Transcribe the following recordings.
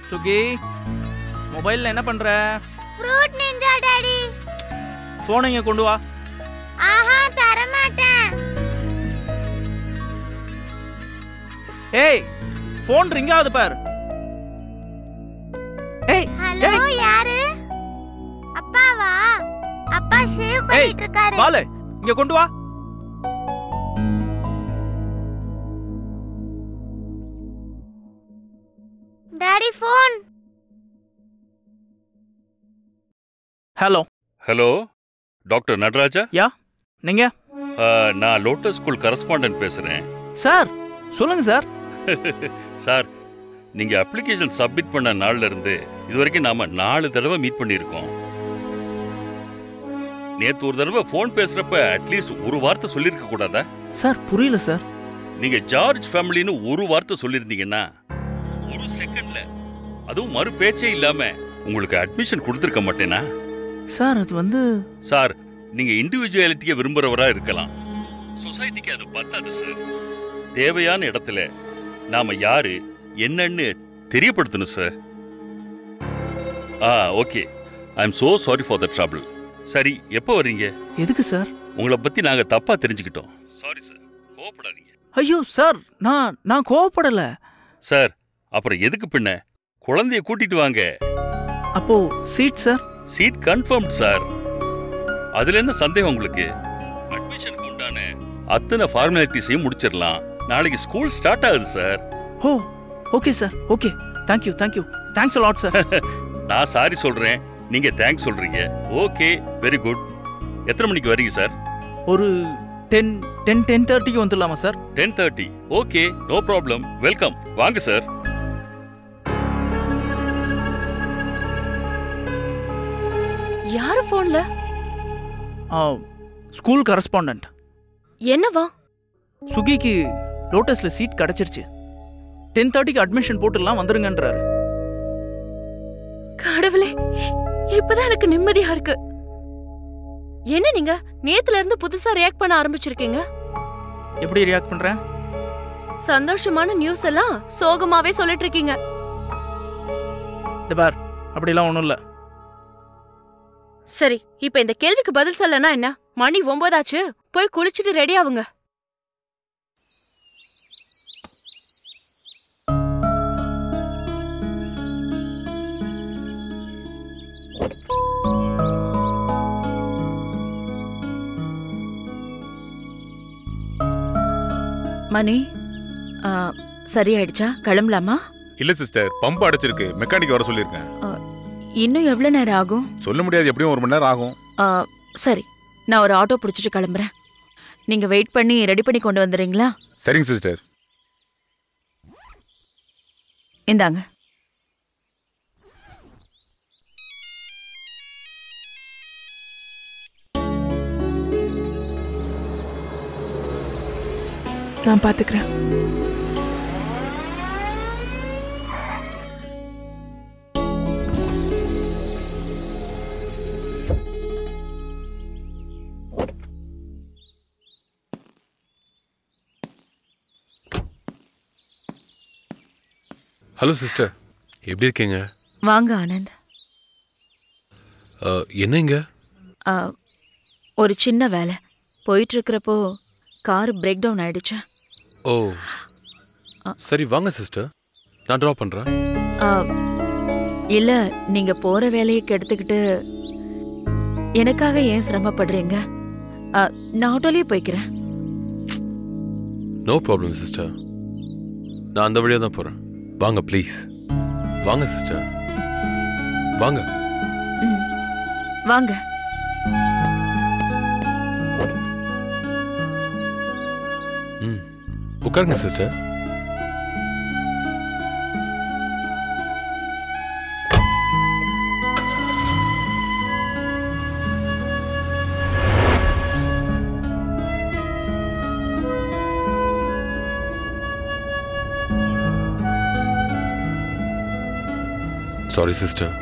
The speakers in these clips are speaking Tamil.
சுகி மொபைலில் என்ன பண்ணுற ஃப்ரூட் நிஞ்சா டாடி ஃபோனை இங்கே கொண்டு வா ஆஹா தர மாட்டேன் ஏய் ஃபோன் ரிங் ஆகுது பார் ஏய் ஹலோ ஏய் யாரு அப்பாவா அப்பா ஷேவ் ஏய் பண்ணிட்டு இருக்காரு பாலு இங்கே கொண்டு வா daddy phone hello hello doctor Nataraja யா நீங்கள் ஆ, நான் லோட்டஸ் ஸ்கூல் கரஸ்பாண்டன்ட் பேசுறேன் சார் சொல்லுங்கள் சார் சார் நீங்க அப்ளிகேஷன் சப்மிட் பண்ண நாள்ல இருந்து இது வரைக்கும் நாம நாலு தடவை மீட் பண்ணியிருக்கோம் நேத்து ஒரு தடவை ஃபோன் பேசுறப்ப அட்லீஸ்ட் ஒரு வார்த்தை சொல்லியிருக்க கூடாதா சார் புரியல சார் நீங்க ஜார்ஜ் ஃபேமிலின்னு ஒரு வார்த்தை சொல்லியிருந்தீங்கன்னா ஒரு செகண்ட்ல அதுவும் மறு பேச்சே இல்லாம உங்களுக்கு அட்மிஷன் கொடுத்துருக்க மாட்டேனா சார் அது வந்து சார் நீங்க இண்டிவிஜுவாலிட்டியை விரும்புறவரா இருக்கலாம் சொசைட்டிக்கு அது பத்தாது சார் தேவையான இடத்துல நாம யாரு என்னன்னு தெரியப்படுத்தணும் சார் ஆ okay I am so sorry for the trouble சரி எப்போ வர்றீங்க எதுக்கு சார் உங்களை பத்தி நாங்க தப்பா தெரிஞ்சுக்கிட்டோம் சாரி சார் கோவப்படாதீங்க ஐயோ சார் நான் நான் கோவப்படலை சார் அப்புறம் எதுக்கு பின்ன குழந்தைய கூட்டிட்டு வாங்க அப்போ seat sir seat confirm sir அதுல என்ன சந்தேகம் உங்களுக்கு அட்மிஷனுக்கு உண்டான அத்தனை ஃபார்மாலிட்டிஸையும் முடிச்சிடலாம் நாளைக்கு ஸ்கூல் ஸ்டார்ட் ஆகுது sir oh okay sir okay thank you thank you thanks lot sir நான் சாரி சொல்றேன் நீங்க தேங்க்ஸ் சொல்றீங்க ஓகே வெரி குட் எத்தனை மணிக்கு வரீங்க சார் ஒரு டென் டென் டென் தேர்ட்டிக்கு வந்துடலாமா sir ten thirty okay no problem welcome வாங்க சார் யாரு போன்ல ஸ்கூல் கரஸ்பாண்டன்ட் என்னவா சுகிக்கு லோட்டஸ்ல சீட் கிடைச்சிருச்சு டென் தேர்ட்டிக்கு அட்மிஷன் போட்டுடலாம் வந்துருங்கன்றாரு கடவுளே இப்பதான் எனக்கு நிம்மதியா இருக்கு என்ன நீங்க நேத்துல இருந்து புதுசா ரியாக்ட் பண்ண ஆரம்பிச்சிருக்கீங்க எப்படி ரியாக்ட் பண்றேன் சந்தோஷமான நியூஸ் எல்லாம் சோகமாவே சொல்லிட்டு இருக்கீங்க இந்த பார் அப்படிலாம் ஒன்றும் இல்லை சரி இப்ப இந்த கேள்விக்கு பதில் சொல்லனா என்ன மணி ஒன்பதாச்சு போய் குளிச்சிட்டு ரெடி ஆவுங்க மணி சரியாயிடுச்சா கிளம்பலாமா இல்ல சிஸ்டர் பம்ப் அடைச்சிருக்கு மெக்கானிக் வர சொல்லியிருக்கேன் இன்னும் எவ்வளவு நேரம் ஆகும் சொல்ல முடியாது எப்படியும் ஒரு மணி நேரம் ஆகும் ஆ, சரி நான் ஒரு ஆட்டோ பிடிச்சிட்டு கிளம்புறேன் நீங்க வெயிட் பண்ணி ரெடி பண்ணி கொண்டு வந்துடுறீங்களா சரிங்க சிஸ்டர் இந்தாங்க நான் பாத்துக்கிறேன் ஹலோ சிஸ்டர் எப்படி இருக்கீங்க வாங்க ஆனந்த் அஹ், என்னங்க ஆ, ஒரு சின்ன வேலை போயிட்டு இருக்கிறப்போ கார் பிரேக் டவுன் ஆயிடுச்சு ஓ சரி வாங்க சிஸ்டர் நான் ட்ராப் பண்ணுறேன் ஆ, இல்ல நீங்க போற வேலையை கெடுத்துக்கிட்டு எனக்காக ஏன் சிரமப்படுறீங்க ஆ, நான் ஆட்டோலயே போய்க்கிறேன் நோ ப்ராப்ளம் சிஸ்டர் நான் அந்த வழியாக தான் போகிறேன் வாங்க ப்ளீஸ் வாங்க சிஸ்டர் வாங்க ம். வாங்க ம் உட்காருங்க சிஸ்டர் சாரி சிஸ்டர்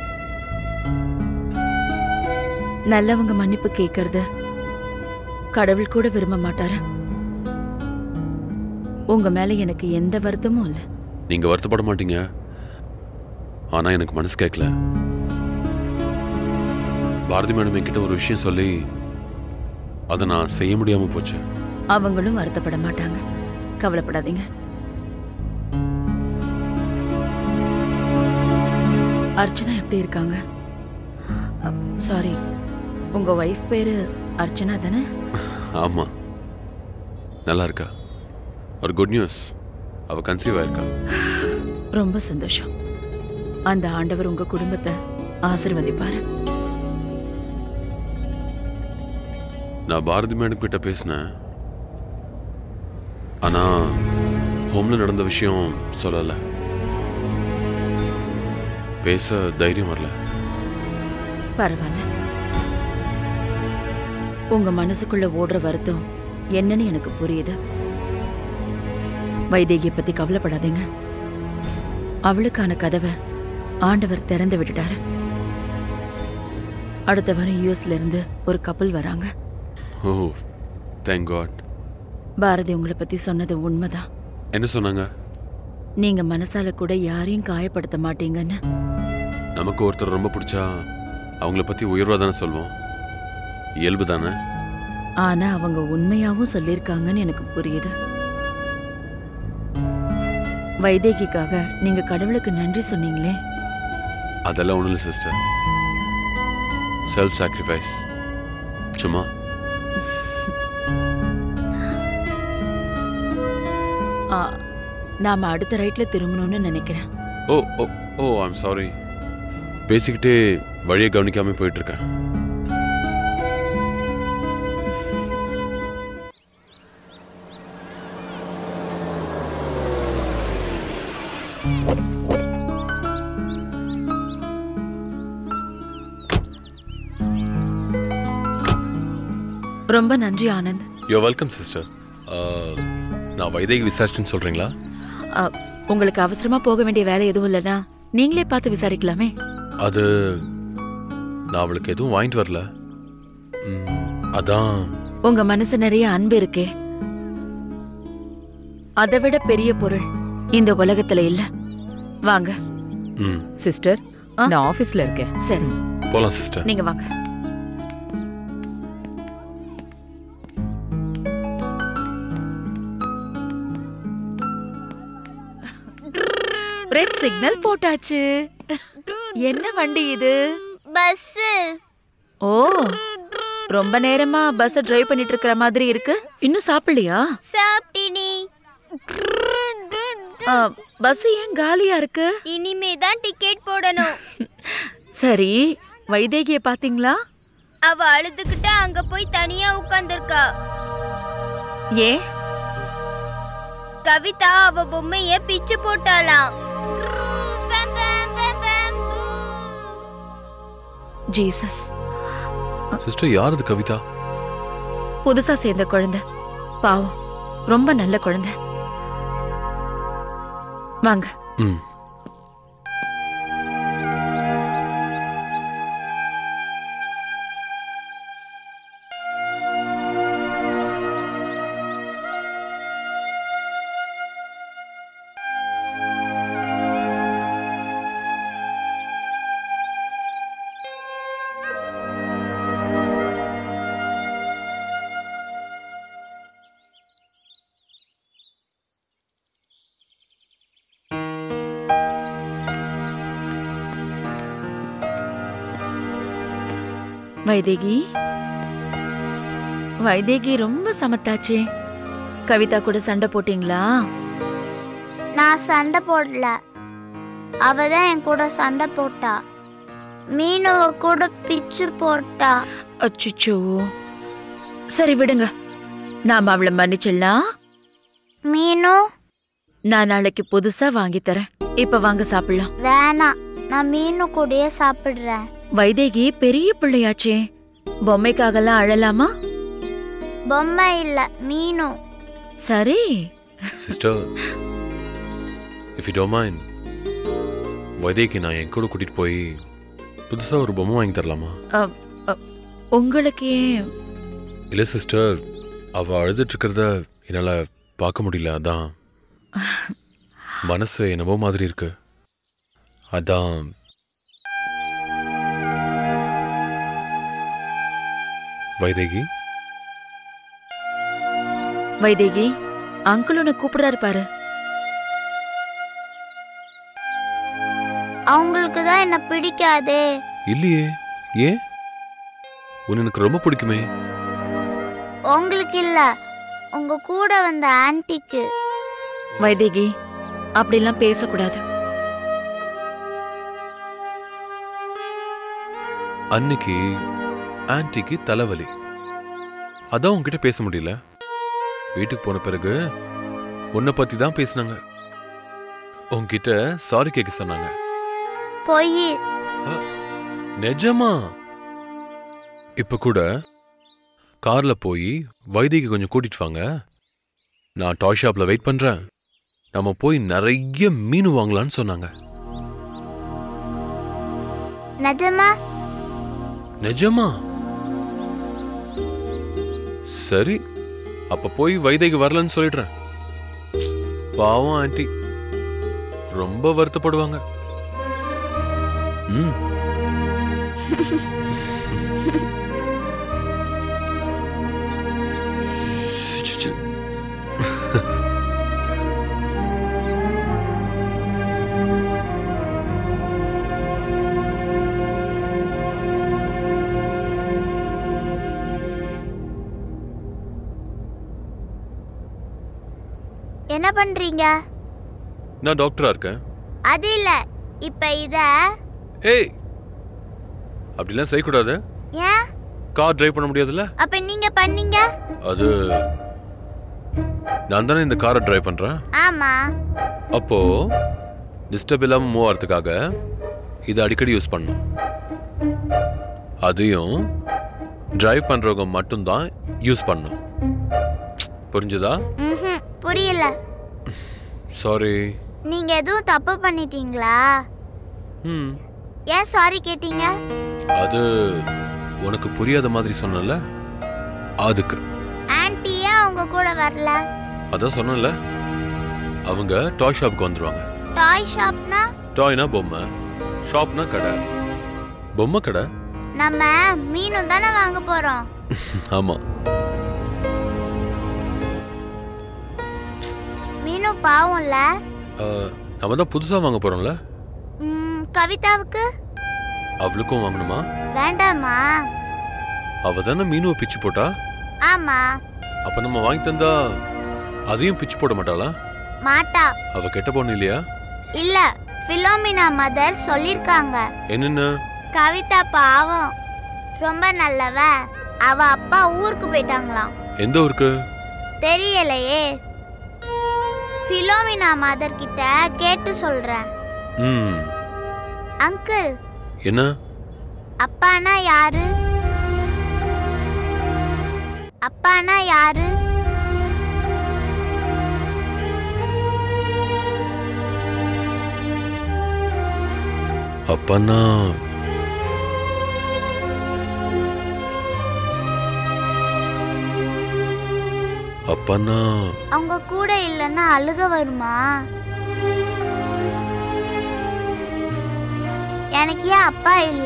நல்லவங்க மன்னிப்பு கேட்கறது கடவுள் கூட விரும்ப மாட்டாரு உங்க மேல எனக்கு எந்த வருத்தமும் இல்ல நீங்கள் வருத்தப்பட மாட்டீங்க ஆனா எனக்கு மனசு கேட்கல பாரதி மேடம் என்கிட்ட ஒரு விஷயம் சொல்லி அதை நான் செய்ய முடியாம போச்சு அவங்களும் வருத்தப்பட மாட்டாங்க கவலைப்படாதீங்க அர்ச்சனா எப்படி இருக்காங்க சாரி உங்க ஒய்ஃப் பேரு அர்ச்சனா தானே ஆமா நல்லா இருக்கா ஒரு குட் நியூஸ் அவ கன்சீவ் ஆயிருக்கா ரொம்ப சந்தோஷம் அந்த ஆண்டவர் உங்க குடும்பத்தை ஆசிர்வதிப்பாரு நான் பாரதி மேடம் கிட்ட பேசினேன் ஆனா ஹோம்ல நடந்த விஷயம் சொல்லல பேச தைரியம் வரல பரவாயில்ல உங்க மனசுக்குள்ள ஓடுற வருத்தம் என்னன்னு எனக்கு புரியுது வைதேகியை பத்தி கவலைப்படாதீங்க அவளுக்கான கதவை ஆண்டவர் திறந்து விட்டுட்டாரு அடுத்த வாரம் யூஎஸ்ல இருந்து ஒரு கப்பல் வராங்க ஓ தேங்க் காட் பாரதி உங்களை பத்தி சொன்னது உண்மைதான் என்ன சொன்னாங்க நீங்க மனசால கூட யாரையும் காயப்படுத்த மாட்டீங்கன்னு நமக்கு ஒருத்தர் ரொம்ப பிடிச்சா அவங்கள பத்தி உயர்வா தானே சொல்லுவோம் இயல்பு தானே ஆனா அவங்க உண்மையாவும் சொல்லியிருக்காங்கன்னு எனக்கு புரியுது வைதேகிக்காக நீங்க கடவுளுக்கு நன்றி சொன்னீங்களே அதெல்லாம் ஒன்றும் இல்லை சிஸ்டர் செல்ஃப் சாக்ரிஃபைஸ் சும்மா ஆ, நாம அடுத்த ரைட்ல திரும்பணும்னு நினைக்கிறேன் ஓ ஓ ஓ ஐம் சாரி பேசிக்கிட்டே வழியை கவனிக்காம போயிட்டு இருக்கேன் ரொம்ப நன்றி ஆனந்த் யோ வெல்கம் சிஸ்டர் நான் வைதேகி விசாரிச்சுன்னு சொல்றீங்களா ஆ, உங்களுக்கு அவசரமா போக வேண்டிய வேலை எதுவும் இல்லைன்னா நீங்களே பார்த்து விசாரிக்கலாமே அது நான் அவளுக்கு எதுவும் வாங்கிட்டு வரல ம், அதான் உங்க மனசு நிறைய அன்பு இருக்கே அதை விட பெரிய பொருள் இந்த உலகத்துல இல்ல வாங்க ம் சிஸ்டர் ஆ? நான் ஆபீஸ்ல இருக்கேன் சரி போலாம் சிஸ்டர் நீங்க வாங்க ரெட் சிக்னல் போட்டாச்சு என்ன வண்டி இது பஸ் ஓ ரொம்ப நேரமா பஸ் டிரைவ் பண்ணிட்டு இருக்கிற மாதிரி இருக்கு இன்னும் சாப்பிடலையா சாப்பிட்டினி பஸ் ஏன் காலியா இருக்கு இனிமே தான் டிக்கெட் போடணும் சரி வைதேகிய பாத்தீங்களா அவ அழுதுகிட்டு அங்க போய் தனியா உட்கார்ந்திருக்கா ஏன் கவிதா அவ பொம்மைய பிச்சு போட்டாளாம் பம், பம், பம், பம். ஜீசஸ் சிஸ்டர் யார் அது கவிதா புதுசா சேர்ந்த குழந்தை பாவம் ரொம்ப நல்ல குழந்தை வாங்க ம் வைதேகி வைதேகி ரொம்ப சமத்தாச்சே கவிதா கூட சண்டை போட்டீங்களா நான் சண்டை போடல அவ தான் என் கூட சண்டை போட்டா மீனுவ கூட பிச்சு போட்டா அச்சுச்சோ சரி விடுங்க நாம அவளை மன்னிச்சிடலாம் மீனு நான் நாளைக்கு புதுசா வாங்கி தரேன் இப்ப வாங்க சாப்பிடலாம் வேணாம் நான் மீனு கூடயே சாப்பிடுறேன் வைதேகி பெரிய பிள்ளையாச்சே பொம்மைக்காகலாம் அழலாமா பொம்மை இல்ல மீனு சரி sister if you don't mind Vaidehi நான் என் கூட கூட்டிட்டு போய் புதுசா ஒரு பொம்மை வாங்கி தரலாமா அ, அ, உங்களுக்கு ஏன் இல்ல சிஸ்டர் அவ அழுதுட்டு இருக்கிறத என்னால பார்க்க முடியல அதான் மனசு என்னவோ மாதிரி இருக்கு அதான் வைதேகி வைதேகி அங்கிள் உன்னை கூப்பிடுறாரு பாரு அவங்களுக்கு தான் என்ன பிடிக்காதே இல்லையே ஏன் உன்னை எனக்கு ரொம்ப பிடிக்குமே உங்களுக்கு இல்ல உங்க கூட வந்த ஆன்ட்டிக்கு வைதேகி அப்படிலாம் பேசக்கூடாது அன்னைக்கு ஆன்ட்டிக்கு தலைவலி அதான் உன்கிட்ட பேச முடியல வீட்டுக்கு போன பிறகு உன்னை பத்தி தான் பேசினாங்க உன்கிட்ட சாரி கேட்க சொன்னாங்க பொய் நிஜமா இப்ப கூட கார்ல போய் வைத்தியக்கு கொஞ்சம் கூட்டிட்டு வாங்க நான் டாய் ஷாப்ல வெயிட் பண்றேன் நம்ம போய் நிறைய மீன் வாங்கலாம்னு சொன்னாங்க நிஜமா நிஜமா சரி அப்ப போய் வைத்தியக்கு வரலன்னு சொல்லிடுறேன் பாவம் ஆண்டி ரொம்ப வருத்தப்படுவாங்க ம் ச்சு. என்ன பண்றீங்க நான் டாக்டரா இருக்கேன் அது இல்ல இப்ப இத ஏய் அப்படிலாம் செய்யக்கூடாது ஏன் கார் டிரைவ் பண்ண முடியாதுல்ல அப்ப நீங்க பண்ணீங்க அது நான் தானே இந்த காரை டிரைவ் பண்றேன் ஆமா அப்போ டிஸ்டர்ப் இல்லாம மூவ் ஆகிறதுக்காக இதை அடிக்கடி யூஸ் பண்ணும் அதையும் டிரைவ் பண்றவங்க மட்டும்தான் யூஸ் பண்ணும் புரிஞ்சுதா ம்ஹும், புரியல சாரி நீங்க எதுவும் தப்பு பண்ணிட்டீங்களா ம் ஏன் சாரி கேட்டீங்க அது உனக்கு புரியாத மாதிரி சொன்னல அதுக்கு ஆன்ட்டி ஏன் உங்க கூட வரல அதான் சொன்னல அவங்க டாய் ஷாப்புக்கு வந்துருவாங்க டாய் ஷாப்னா டாய்னா பொம்மை ஷாப்னா கடை பொம்மை கடை நம்ம மீனும் தானே வாங்க போறோம் ஆமா மீனும் பாவம்ல அஹ், நம்ம தான் புதுசா வாங்க போறோம்ல ம், கவிதாவுக்கு அவளுக்கும் வாங்கணுமா வேண்டாமா அவ தானே மீனுவை பிச்சு போட்டா ஆமா அப்ப நம்ம வாங்கி தந்தா அதையும் பிச்சு போட மாட்டாளா மாட்டா அவ கெட்ட பொண்ணு இல்லையா இல்ல பிலோமினா மதர் சொல்லிருக்காங்க என்னென்ன கவிதா பாவம் ரொம்ப நல்லவ அவ அப்பா ஊருக்கு போயிட்டாங்களாம் எந்த ஊருக்கு தெரியலையே பிலோமினா மதர் கிட்ட கேட்டு சொல்றேன் ம் அங்கிள் என்ன அப்பானா யாரு அப்பானா யாரு அப்பன்னா அப்பன்னா அவங்க கூட இல்லைன்னா அழுக வருமா எனக்கு ஏன் அப்பா இல்ல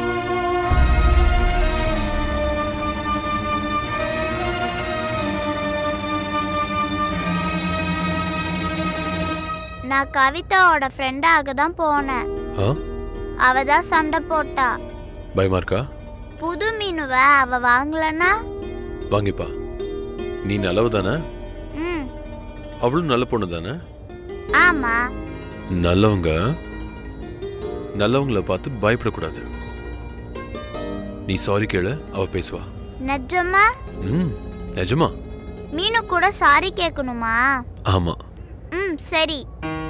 நான் கவிதாவோட ஃப்ரெண்டாக தான் போனேன் ஆ அவ தான் சண்டை போட்டா பயமா இருக்கா புது மீனுவ அவ வாங்கலன்னா வாங்கிப்பா நீ நல்லவ தானே ம் அவளும் நல்ல பொண்ணு தானே ஆமா நல்லவங்க நல்லவங்கள பார்த்து பயப்படக்கூடாது நீ சாரி கேளு அவ பேசுவா நிஜமா ம் நிஜமா மீனு கூட சாரி கேட்கணுமா ஆமா ம் சரி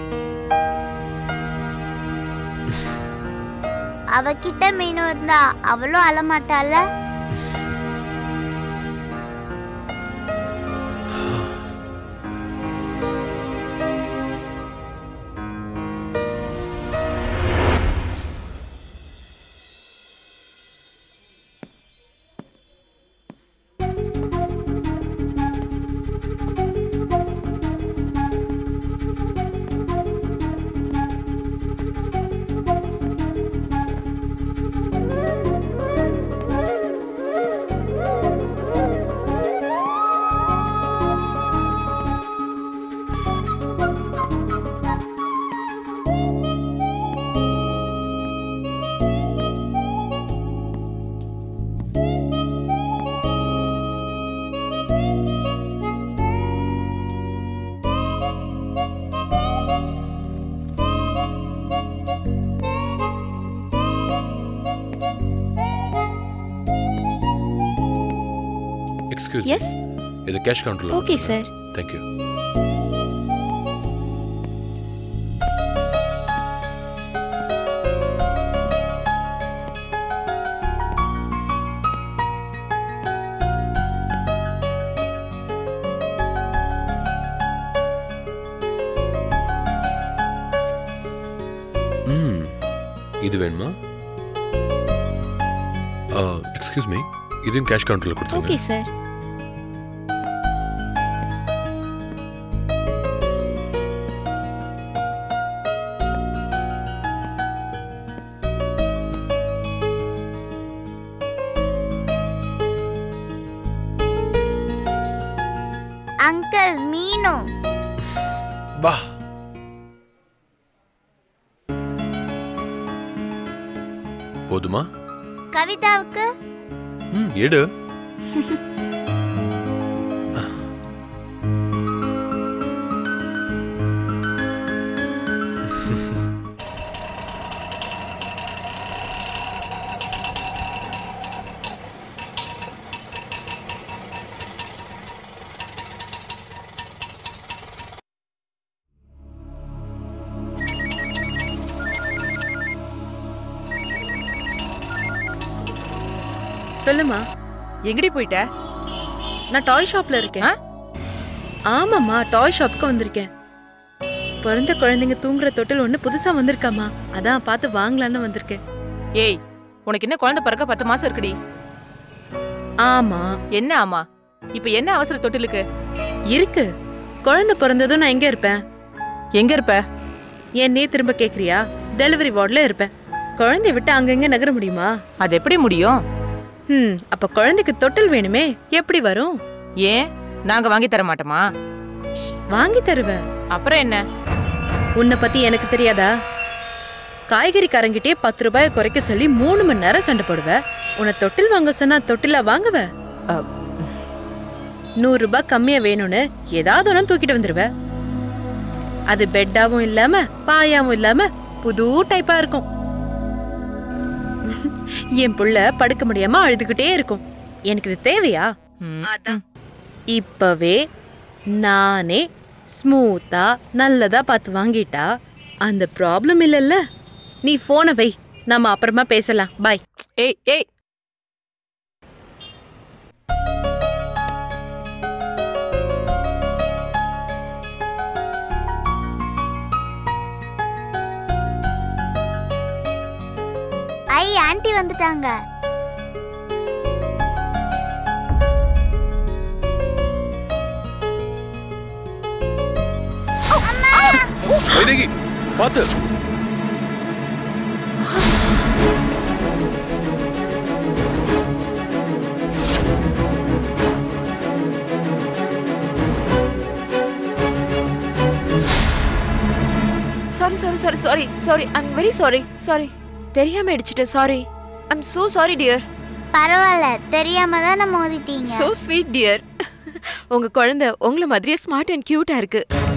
அவகிட்ட மீனு இருந்தா அவளும் அழமாட்டால எக்ஸ்கியூஸ் எஸ் இது கேஷ் கவுண்டர்ல ஓகே சார் தேங்க்யூ ம் இது வேணுமா எக்ஸ்கியூஸ் மீ இதையும் கேஷ் கவுண்டரில் கொடுத்துருங்க ஓகே சார் அங்கிள் மீனு வா போதுமா கவிதாவுக்கு ம் எடு சொல்லுமா எங்கடி போயிட்ட நான் டாய் ஷாப்ல இருக்கேன் ஆமாம்மா டாய் ஷாப்புக்கு வந்திருக்கேன் பிறந்த குழந்தைங்க தூங்குற தொட்டில் ஒண்ணு புதுசா வந்திருக்காமா அதான் பார்த்து வாங்கலான்னு வந்திருக்கேன் ஏய் உனக்கு என்ன குழந்தை பிறக்க பத்து மாசம் இருக்குடி ஆமா என்ன ஆமா இப்ப என்ன அவசர தொட்டிலுக்கு இருக்கு குழந்தை பிறந்ததும் நான் எங்க இருப்பேன் எங்க இருப்ப என்னே திரும்ப கேக்குறியா டெலிவரி வார்டுல இருப்பேன் குழந்தைய விட்டு அங்கங்க நகர முடியுமா அது எப்படி முடியும் ம் அப்ப குழந்தைக்கு தொட்டில் வேணுமே எப்படி வரும் ஏன் நாங்க வாங்கி தர மாட்டோமா வாங்கி தருவேன் அப்புறம் என்ன உன்னை பத்தி எனக்கு தெரியாதா காய்கறிக்காரங்கிட்டே பத்து ரூபாயை குறைக்க சொல்லி மூணு மணி நேரம் சண்டை போடுவ உன்னை தொட்டில் வாங்க சொன்னா தொட்டிலா வாங்குவ அ, நூறு ரூபாய் கம்மியா வேணும்னு ஏதாவது ஒன்று தூக்கிட்டு வந்துருவ அது பெட்டாவும் இல்லாம பாயாவும் இல்லாம புது டைப்பா இருக்கும் என் புள்ள படுக்க முடியாம அழுதுகிட்டே இருக்கும் எனக்கு இது தேவையா ம், அதான். இப்பவே நானே ஸ்மூத்தா நல்லதா பார்த்து வாங்கிட்டா அந்த ப்ராப்ளம் இல்லைல்ல நீ போனை வை நம்ம அப்புறமா பேசலாம் பாய் ஏய் ஏய் ஐ ஆன்ட்டி வந்துட்டாங்க வைதேகி பார்த்து sorry sorry sorry sorry sorry I'm very sorry sorry தெரியாம அடிச்சிட்டேன் sorry I'm so sorry dear பரவாயில்ல தெரியாம தான் மோதிட்டீங்க so ஸ்வீட் டியர் உங்க குழந்தை உங்களை மாதிரியே ஸ்மார்ட் அண்ட் கியூட்டா இருக்கு